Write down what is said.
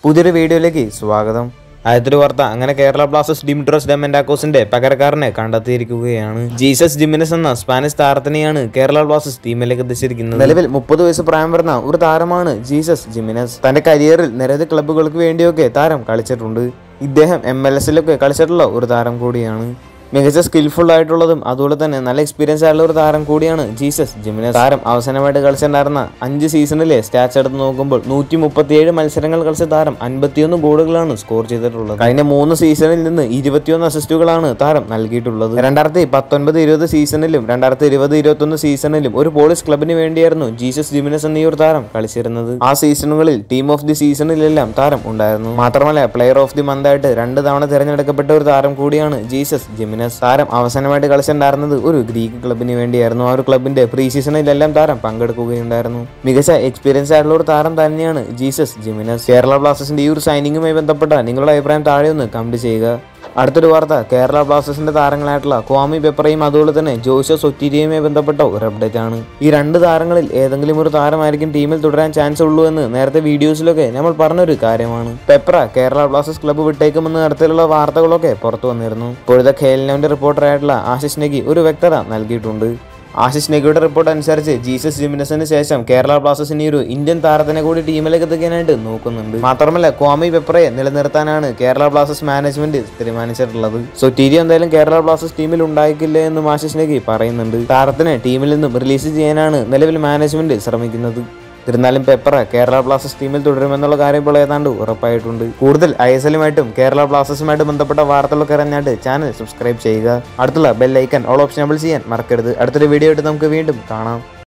പുതിയൊരു വീഡിയോയിലേക്ക് സ്വാഗതം ആദ്യത്തെ വാർത്ത അങ്ങനെ കേരള ബ്ലാസ്റ്റേഴ്സ് ഡിമിട്രോസ് ഡെമൻഡാക്കോസിന്റെ പകരക്കാരനെ കണ്ടെത്തിയിരിക്കുകയാണ് ജീസസ് ജിമിനസ് എന്ന സ്പാനിഷ് താരത്തിനെയാണ് കേരള ബ്ലാസ്റ്റേഴ്സ് ടീമിലേക്ക് എത്തിച്ചിരിക്കുന്നത് നിലവിൽ മുപ്പത് വയസ്സ് പ്രായം വരുന്ന ഒരു താരമാണ് ജീസസ് ജിമിനസ് തന്റെ കരിയറിൽ നിരവധി ക്ലബ്ബുകൾക്ക് വേണ്ടിയൊക്കെ താരം കളിച്ചിട്ടുണ്ട് ഇദ്ദേഹം എം എൽ എസിലൊക്കെ കളിച്ചിട്ടുള്ള ഒരു താരം കൂടിയാണ് മികച്ച സ്കിൽഫുൾ ആയിട്ടുള്ളതും അതുപോലെ തന്നെ നല്ല എക്സ്പീരിയൻസ് ആയിട്ടുള്ള ഒരു താരം കൂടിയാണ് ജീസസ് ജിമിനസ് താരം അവസാനമായിട്ട് കളിച്ചിട്ടുണ്ടായിരുന്ന അഞ്ച് സീസണിലെ സ്റ്റാറ്റ്സ് എടുത്ത് നോക്കുമ്പോൾ നൂറ്റി മുപ്പത്തിയേഴ് മത്സരങ്ങൾ കളിച്ച താരം അൻപത്തിയൊന്ന് ഗോളുകളാണ് സ്കോർ ചെയ്തിട്ടുള്ളത് കഴിഞ്ഞ മൂന്ന് സീസണിൽ നിന്ന് ഇരുപത്തിയൊന്ന് അസിസ്റ്റുകളാണ് താരം നൽകിയിട്ടുള്ളത് രണ്ടായിരത്തി പത്തൊൻപത് ഇരുപത് സീസണിലും രണ്ടായിരത്തി ഇരുപത് ഇരുപത്തൊന്ന് സീസണിലും ഒരു പോളിഷ് ക്ലബിന് വേണ്ടിയായിരുന്നു ജീസസ് ജിമിനസ് എന്ന ഈ ഒരു താരം കളിച്ചിരുന്നത് ആ സീസണുകളിൽ ടീം ഓഫ് ദി സീസണിലെല്ലാം താരം ഉണ്ടായിരുന്നു മാത്രമല്ല പ്ലെയർ ഓഫ് ദി മന്ത് ആയിട്ട് രണ്ട് തവണ തിരഞ്ഞെടുക്കപ്പെട്ട ഒരു താരം കൂടിയാണ് ജീസസ് ജിമിനസ് താരം അവസാനമായിട്ട് കളിച്ചിട്ടുണ്ടായിരുന്നത് ഒരു ഗ്രീക്ക് ക്ലബിന് വേണ്ടിയായിരുന്നു ആ ഒരു ക്ലബിന്റെ പ്രീ സീസണിലെല്ലാം താരം പങ്കെടുക്കുകയുണ്ടായിരുന്നു മികച്ച എക്സ്പീരിയൻസ് ആയിട്ടുള്ള ഒരു താരം തന്നെയാണ് ജീസസ് ജിമിനസ് കേരള ബ്ലാസ്റ്റേഴ്സിന്റെ ഈ ഒരു സൈനിങ്ങുമായി ബന്ധപ്പെട്ട നിങ്ങളുടെ അഭിപ്രായം താഴെ ഒന്ന് കമന്റ് ചെയ്യുക അടുത്തൊരു വാർത്ത കേരള ബ്ലാസ്റ്റേഴ്സിന്റെ താരങ്ങളായിട്ടുള്ള ക്വാമി പെപ്പറയും അതുപോലെ തന്നെ ജോഷോ സൊറ്റീരിയുമായി ബന്ധപ്പെട്ട ഒരു അപ്ഡേറ്റ് ആണ് ഈ രണ്ട് താരങ്ങളിൽ ഏതെങ്കിലും ഒരു താരമായിരിക്കും ടീമിൽ തുടരാൻ ചാൻസ് ഉള്ളൂ എന്ന് നേരത്തെ വീഡിയോസിലൊക്കെ നമ്മൾ പറഞ്ഞൊരു കാര്യമാണ് പെപ്ര കേരള ബ്ലാസ്റ്റേഴ്സ് ക്ലബ്ബ് വിട്ടേക്കുമെന്ന തരത്തിലുള്ള വാർത്തകളൊക്കെ പുറത്തു വന്നിരുന്നു ഇപ്പോഴത്തെ ഖേലിനോന്റെ റിപ്പോർട്ടറായിട്ടുള്ള ആശിഷ് നെഗി ഒരു വ്യക്തത നൽകിയിട്ടുണ്ട് ആശിഷ് നെഗിയുടെ റിപ്പോർട്ട് അനുസരിച്ച് ജീസസ് ജിമിനസിന് ശേഷം കേരള ബ്ലാസ്റ്റേഴ്സിന് ഈ ഒരു ഇന്ത്യൻ താരത്തിനെ കൂടി ടീമിലേക്ക് എത്തിക്കാനായിട്ട് നോക്കുന്നുണ്ട് മാത്രമല്ല ക്വാമി പെപ്പറയെ നിലനിർത്താനാണ് കേരള ബ്ലാസ്റ്റേഴ്സ് മാനേജ്മെന്റ് തീരുമാനിച്ചിട്ടുള്ളത് സോ ടിരി എന്തായാലും കേരള ബ്ലാസ്റ്റേഴ്സ് ടീമിൽ ഉണ്ടായിക്കില്ല എന്നും ആശിഷ് നെഗി പറയുന്നുണ്ട് താരത്തിനെ ടീമിൽ നിന്നും റിലീസ് ചെയ്യാനാണ് നിലവിൽ മാനേജ്മെന്റ് ശ്രമിക്കുന്നത് എന്നിരുന്നാലും പെപ്പറ കേരള ബ്ലാസ്റ്റേഴ്സ് ടീമിൽ തുടരുമെന്നുള്ള കാര്യം ഇപ്പോൾ ഏതാണ്ട് ഉറപ്പായിട്ടുണ്ട് കൂടുതൽ ഐ എസ് എല്ലുമായിട്ടും കേരള ബ്ലാസ്റ്റേഴ്സുമായിട്ട് ബന്ധപ്പെട്ട വാർത്തകളൊക്കെ അറിഞ്ഞാണ്ട് ചാനൽ സബ്സ്ക്രൈബ് ചെയ്യുക അടുത്തുള്ള bell icon all option able ചെയ്യാൻ മറക്കരുത് അടുത്തൊരു വീഡിയോ ആയിട്ട് നമുക്ക് വീണ്ടും കാണാം